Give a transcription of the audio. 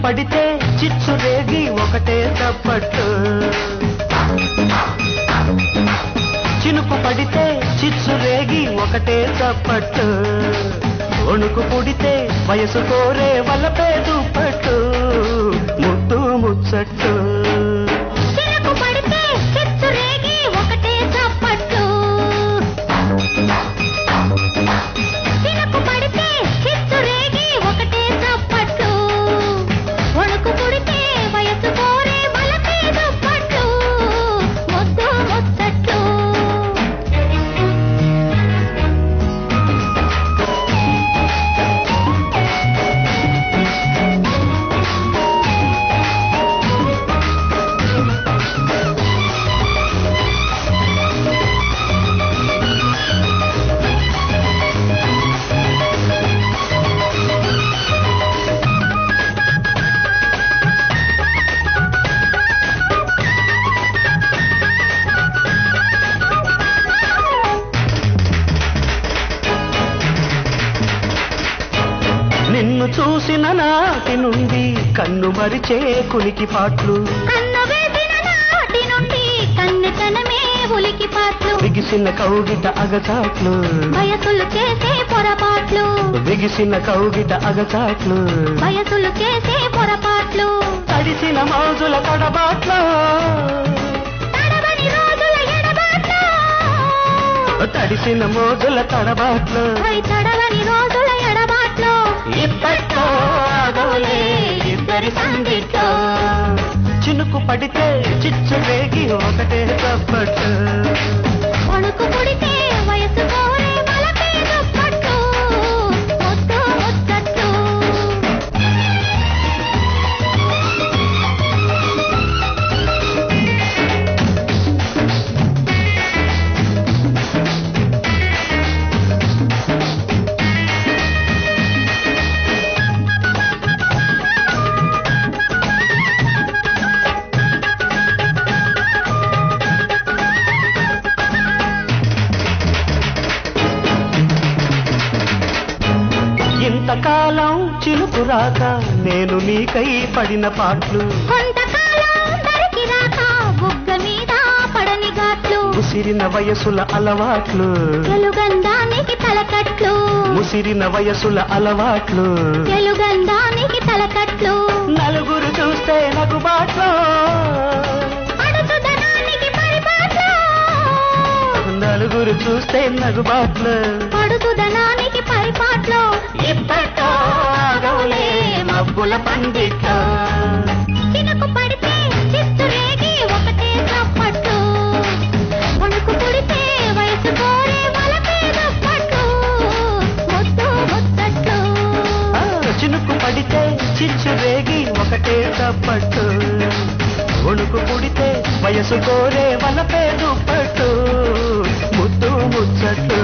పడితే చిచ్చు రేగి ఒకటే తప్పట్టు చినుకు పడితే చిచ్చు రేగి ఒకటే తప్పట్టు వణుకు పుడితే వయసు కోరే వలపే దుప్పట్టు ముద్దు ముచ్చట్టు చిరకు పడితే చిచ్చు రేగి ఒకటే చప్పట్లు చినుకు పడితే చిచ్చు రేగి ఒకటే చప్పట్లు వణుకు పుడితే వయసు కోరే బలపే దుప్పట్లు ముద్దు ముచ్చట్లు నిన్ను చూసిన నాటి నుండి కన్ను మరిచే కునికి పాట్లు కన్ను వేసిన నాటి నుండి కన్నెతనమే ఉలికి పాట్లు బిగిసిన కౌగిట అగచాట్లు వయసులు చేసే పొరపాట్లు బిగిసిన కౌగిట అగచాట్లు వయసులు చేసే పొరపాట్లు తడిసిన మోజుల తడబాట్లు తడవని రోజుల ఎడబాట్లు తడిసిన మోజుల తడబాట్లు పై తడవని రోజుల ఎడబాట్లు ఇప్పట్లో ఆగవులే ఇద్దరి సందిట్లో చినుకు పడితే చిచ్చు రేగి ఒకటే తప్పట్టు వణుకు పుడితే వయసు కోరే వలపే దుప్పట్లు ముద్దు ముచ్చట్లు ఇంతకాలం చినుకు రాక నేను నీకై పడిన పాట్లు కొంతకాలం దరికి రాక బుగ్గ మీద పడని ఘాట్లు ముసిరిన వయసుల అలవాట్లు తెలుగందానికి తలకట్లు ముసిరిన వయసుల అలవాట్లు తెలుగందానికి తలకట్లు నలుగురు చూస్తే నాకు బాట్లు అడుగుదనానికి పరిపాట్లు నలుగురు చూస్తే నగు బాట్లు పడుతుదనానికి పరిపాట్లు ఇప్పట్లో ఆగవులే మబ్బుల పందిట్లో చినుకు పడితే చిత్తు రేగి ఒకటే చప్పట్లు వణుకు పుడితే వయసు కోరే వలపే దుప్పట్లు ముద్దు ముచ్చట్లు ఆ, చినుకు పడితే చిచ్చు రేగి ఒకటే తప్పట్టు ఒణుకు పుడితే వయసు కోరే వలపే దుప్పట్టు ముద్దు ముచ్చట్టు